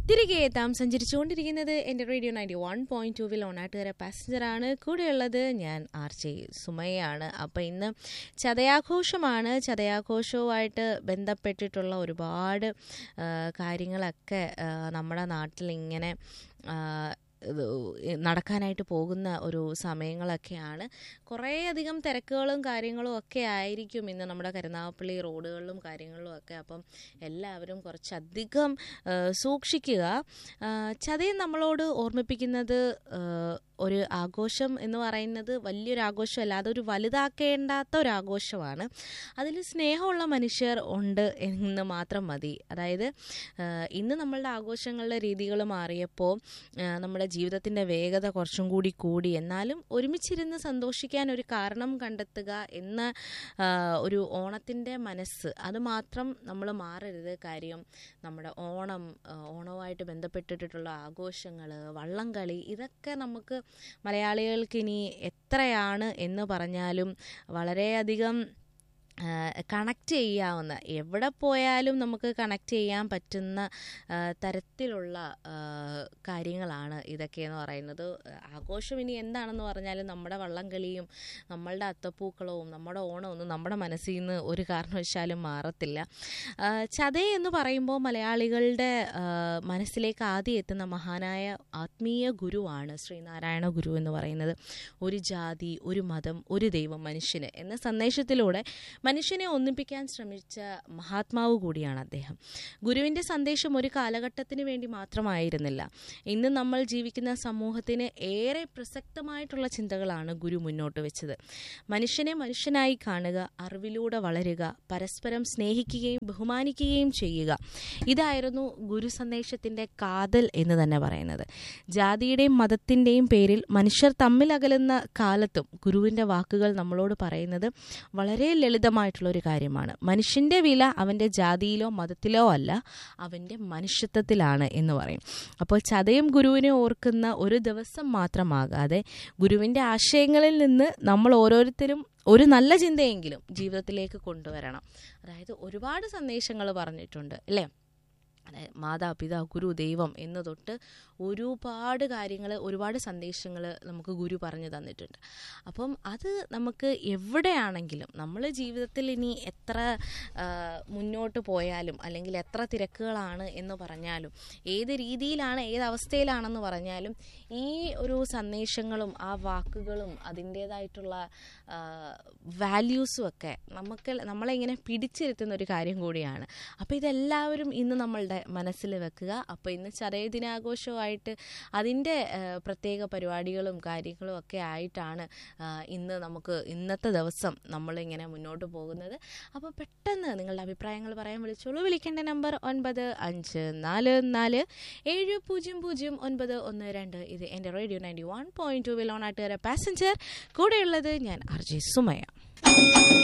തിരികെ എത്താം സഞ്ചരിച്ചുകൊണ്ടിരിക്കുന്നത് എൻ്റെ റേഡിയോ നയൻറ്റി വൺ പോയിന്റ് ടൂവിൽ ഓണാട്ടുകര പാസഞ്ചറാണ് കൂടെയുള്ളത് ഞാൻ ആർ ജെ സുമയാണ് അപ്പോൾ ഇന്ന് ചതയാഘോഷമാണ് ചതയാഘോഷവുമായിട്ട് ബന്ധപ്പെട്ടിട്ടുള്ള ഒരുപാട് ആ, കാര്യങ്ങളൊക്കെ ആ, നമ്മുടെ നാട്ടിൽ ഇങ്ങനെ ആ, ഇത് നടക്കാനായിട്ട് പോകുന്ന ഒരു സമയങ്ങളൊക്കെയാണ് കുറേയധികം തിരക്കുകളും കാര്യങ്ങളും ഒക്കെ ആയിരിക്കും ഇന്ന് നമ്മുടെ കരുനാഗപ്പള്ളി റോഡുകളിലും കാര്യങ്ങളിലും ഒക്കെ അപ്പം എല്ലാവരും കുറച്ചധികം ആ, സൂക്ഷിക്കുക ആ, ചതയം നമ്മളോട് ഓർമ്മിപ്പിക്കുന്നത് ആ, ഒരു ആഘോഷം എന്ന് പറയുന്നത് വലിയൊരു ആഘോഷമല്ല അതൊരു വലുതാക്കേണ്ടാത്ത ഒരു ആഘോഷമാണ് അതിൽ സ്നേഹമുള്ള മനുഷ്യർ ഉണ്ട് എന്ന് മാത്രം മതി അതായത് ആ, ഇന്ന് നമ്മളുടെ ആഘോഷങ്ങളുടെ രീതികൾ മാറിയപ്പോൾ ആ, നമ്മുടെ ജീവിതത്തിൻ്റെ വേഗത കുറച്ചും കൂടി കൂടി എന്നാലും ഒരുമിച്ചിരുന്ന് സന്തോഷിക്കാൻ ഒരു കാരണം കണ്ടെത്തുക എന്ന ആ, ഒരു ഓണത്തിൻ്റെ മനസ്സ് അത് മാത്രം നമ്മൾ മാറരുത് കാര്യം നമ്മുടെ ഓണം ആ, ഓണവുമായിട്ട് ബന്ധപ്പെട്ടിട്ടുള്ള ആഘോഷങ്ങൾ വള്ളംകളി ഇതൊക്കെ നമുക്ക് മലയാളികൾക്ക് ഇനി എത്രയാണ് എന്ന് പറഞ്ഞാലും വളരെയധികം കണക്ട് ചെയ്യാവുന്ന എവിടെ പോയാലും നമുക്ക് കണക്ട് ചെയ്യാൻ പറ്റുന്ന ആ, തരത്തിലുള്ള ആ, കാര്യങ്ങളാണ് ഇതൊക്കെ എന്ന് പറയുന്നത് ആഘോഷം ഇനി എന്താണെന്ന് പറഞ്ഞാലും നമ്മുടെ വള്ളംകളിയും നമ്മളുടെ അത്തപ്പൂക്കളവും നമ്മുടെ ഓണമൊന്നും നമ്മുടെ മനസ്സിൽ നിന്ന് ഒരു കാരണവശാലും മാറത്തില്ല ആ, ചതയ എന്ന് പറയുമ്പോൾ മലയാളികളുടെ ആ, മനസ്സിലേക്ക് ആദ്യം എത്തുന്ന മഹാനായ ആത്മീയ ഗുരുവാണ് ശ്രീനാരായണ ഗുരു എന്ന് പറയുന്നത് ഒരു ജാതി ഒരു മതം ഒരു ദൈവം മനുഷ്യന് എന്ന സന്ദേശത്തിലൂടെ മനുഷ്യനെ ഒന്നിപ്പിക്കാൻ ശ്രമിച്ച മഹാത്മാവ് കൂടിയാണ് അദ്ദേഹം ഗുരുവിൻ്റെ സന്ദേശം ഒരു കാലഘട്ടത്തിന് വേണ്ടി മാത്രമായിരുന്നില്ല ഇന്ന് നമ്മൾ ജീവിക്കുന്ന സമൂഹത്തിന് ഏറെ പ്രസക്തമായിട്ടുള്ള ചിന്തകളാണ് ഗുരു മുന്നോട്ട് വെച്ചത് മനുഷ്യനെ മനുഷ്യനായി കാണുക അറിവിലൂടെ വളരുക പരസ്പരം സ്നേഹിക്കുകയും ബഹുമാനിക്കുകയും ചെയ്യുക ഇതായിരുന്നു ഗുരു സന്ദേശത്തിൻ്റെ കാതൽ എന്ന് തന്നെ പറയുന്നത് ജാതിയുടെയും മതത്തിൻ്റെയും പേരിൽ മനുഷ്യർ തമ്മിൽ അകലുന്ന കാലത്തും ഗുരുവിൻ്റെ വാക്കുകൾ നമ്മളോട് പറയുന്നത് വളരെ ലളിതമായിട്ടുള്ള ഒരു കാര്യമാണ് മനുഷ്യൻ്റെ വില അവൻ്റെ ജാതിയിലോ മതത്തിലോ അല്ല അവൻ്റെ മനുഷ്യത്വത്തിലാണ് എന്ന് പറയും അപ്പോൾ ചതയം ഗുരുവിനെ ഓർക്കുന്ന ഒരു ദിവസം മാത്രമാകാതെ ഗുരുവിൻ്റെ ആശയങ്ങളിൽ നിന്ന് നമ്മൾ ഓരോരുത്തരും ഒരു നല്ല ചിന്തയെങ്കിലും ജീവിതത്തിലേക്ക് കൊണ്ടുവരണം അതായത് ഒരുപാട് സന്ദേശങ്ങൾ പറഞ്ഞിട്ടുണ്ട് അല്ലേ അതായത് മാതാപിതാ ഗുരു ദൈവം എന്ന് തൊട്ട് ഒരുപാട് കാര്യങ്ങൾ ഒരുപാട് സന്ദേശങ്ങൾ നമുക്ക് ഗുരു പറഞ്ഞു തന്നിട്ടുണ്ട് അപ്പം അത് നമുക്ക് എവിടെയാണെങ്കിലും നമ്മൾ ജീവിതത്തിൽ ഇനി എത്ര ആ, മുന്നോട്ട് പോയാലും അല്ലെങ്കിൽ എത്ര തിരക്കുകളാണ് എന്ന് പറഞ്ഞാലും ഏത് രീതിയിലാണ് ഏത് അവസ്ഥയിലാണെന്ന് പറഞ്ഞാലും ഈ ഒരു സന്ദേശങ്ങളും ആ വാക്കുകളും അതിൻ്റേതായിട്ടുള്ള വാല്യൂസും ഒക്കെ നമുക്ക് നമ്മളെ ഇങ്ങനെ പിടിച്ചിരുത്തുന്ന ഒരു കാര്യം കൂടിയാണ് അപ്പോൾ ഇതെല്ലാവരും ഇന്ന് നമ്മളുടെ മനസ്സിൽ വെക്കുക അപ്പോൾ ഇന്ന് ചതയ ദിനാഘോഷമായിട്ട് അതിൻ്റെ ആ, പ്രത്യേക പരിപാടികളും കാര്യങ്ങളും ഒക്കെ ആയിട്ടാണ് ആ, ഇന്ന് നമുക്ക് ഇന്നത്തെ ദിവസം നമ്മളിങ്ങനെ മുന്നോട്ട് പോകുന്നത് അപ്പോൾ പെട്ടെന്ന് നിങ്ങളുടെ അഭിപ്രായങ്ങൾ പറയാൻ വിളിച്ചോളൂ വിളിക്കേണ്ട നമ്പർ ഒൻപത് അഞ്ച് നാല് നാല് ഏഴ് പൂജ്യം പൂജ്യം ഒൻപത് ഒന്ന് രണ്ട് ഇത് എൻ്റെ radio ninety one point two വിലോണാട്ടുകാര പാസഞ്ചർ കൂടെയുള്ളത് ഞാൻ ആർ ജെ സുമയ